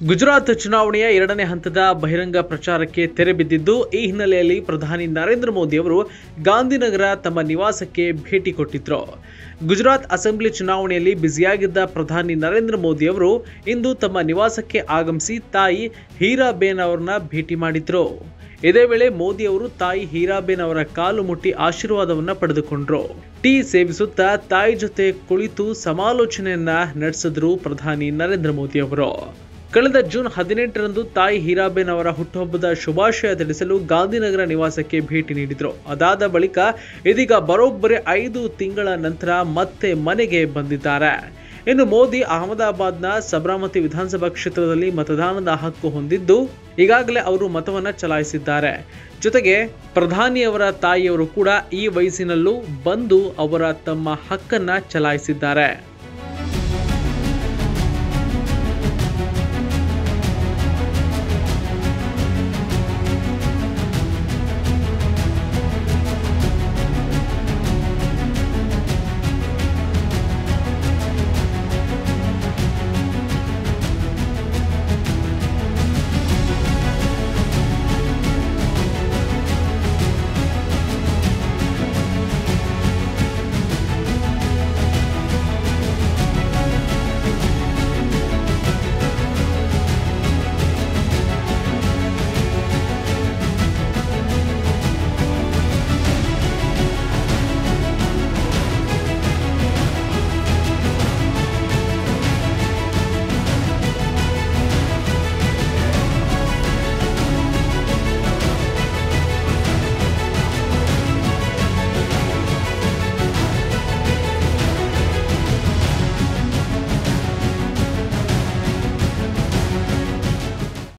ಗುಜರಾತ್ ಚುನಾವಣೆಯ ಎರಡನೇ ಹಂತದ ಬಹಿರಂಗ ಪ್ರಚಾರಕ್ಕೆ ತೆರೆ ಬಿದ್ದಿದ್ದು ಈ ಹಿನ್ನೆಲೆಯಲ್ಲಿ ಪ್ರಧಾನಿ ನರೇಂದ್ರ ಮೋದಿ ಅವರು ಗಾಂಧಿನಗರ ತಮ್ಮ ನಿವಾಸಕ್ಕೆ ಭೇಟಿ ಕೊಟ್ಟಿದ್ರು ಗುಜರಾತ್ ಅಸೆಂಬ್ಲಿ ಚುನಾವಣೆಯಲ್ಲಿ ಬ್ಯುಸಿಯಾಗಿದ್ದ ಪ್ರಧಾನಿ ನರೇಂದ್ರ ಮೋದಿ ಅವರು ಇಂದು ತಮ್ಮ ನಿವಾಸಕ್ಕೆ ಆಗಮಿಸಿ ತಾಯಿ ಹೀರಾಬೇನ್ ಅವರನ್ನ ಭೇಟಿ ಮಾಡಿದ್ರು ಇದೇ ವೇಳೆ ಮೋದಿ ಅವರು ತಾಯಿ ಹೀರಾಬೇನ್ ಅವರ ಕಾಲು ಮುಟ್ಟಿ ಆಶೀರ್ವಾದವನ್ನ ಪಡೆದುಕೊಂಡ್ರು ಟೀ ಸೇವಿಸುತ್ತಾ ತಾಯಿ ಜೊತೆ ಕುಳಿತು ಸಮಾಲೋಚನೆಯನ್ನ ನಡೆಸಿದ್ರು ಪ್ರಧಾನಿ ನರೇಂದ್ರ ಮೋದಿ ಅವರು ಕಳೆದ ಜೂನ್ ಹದಿನೆಂಟರಂದು ತಾಯಿ ಹೀರಾಬೇನ್ ಅವರ ಹುಟ್ಟುಹಬ್ಬದ ಶುಭಾಶಯ ತಿಳಿಸಲು ಗಾಂಧಿನಗರ ನಿವಾಸಕ್ಕೆ ಭೇಟಿ ನೀಡಿದ್ರು ಅದಾದ ಬಳಿಕ ಇದೀಗ ಬರೋಬ್ಬರಿ ಐದು ತಿಂಗಳ ನಂತರ ಮತ್ತೆ ಮನೆಗೆ ಬಂದಿದ್ದಾರೆ ಇನ್ನು ಮೋದಿ ಅಹಮದಾಬಾದ್ನ ಸಬರಾಮತಿ ವಿಧಾನಸಭಾ ಕ್ಷೇತ್ರದಲ್ಲಿ ಮತದಾನದ ಹಕ್ಕು ಹೊಂದಿದ್ದು ಈಗಾಗಲೇ ಅವರು ಮತವನ್ನ ಚಲಾಯಿಸಿದ್ದಾರೆ ಜೊತೆಗೆ ಪ್ರಧಾನಿಯವರ ತಾಯಿಯವರು ಕೂಡ ಈ ವಯಸ್ಸಿನಲ್ಲೂ ಬಂದು ಅವರ ತಮ್ಮ ಹಕ್ಕನ್ನ ಚಲಾಯಿಸಿದ್ದಾರೆ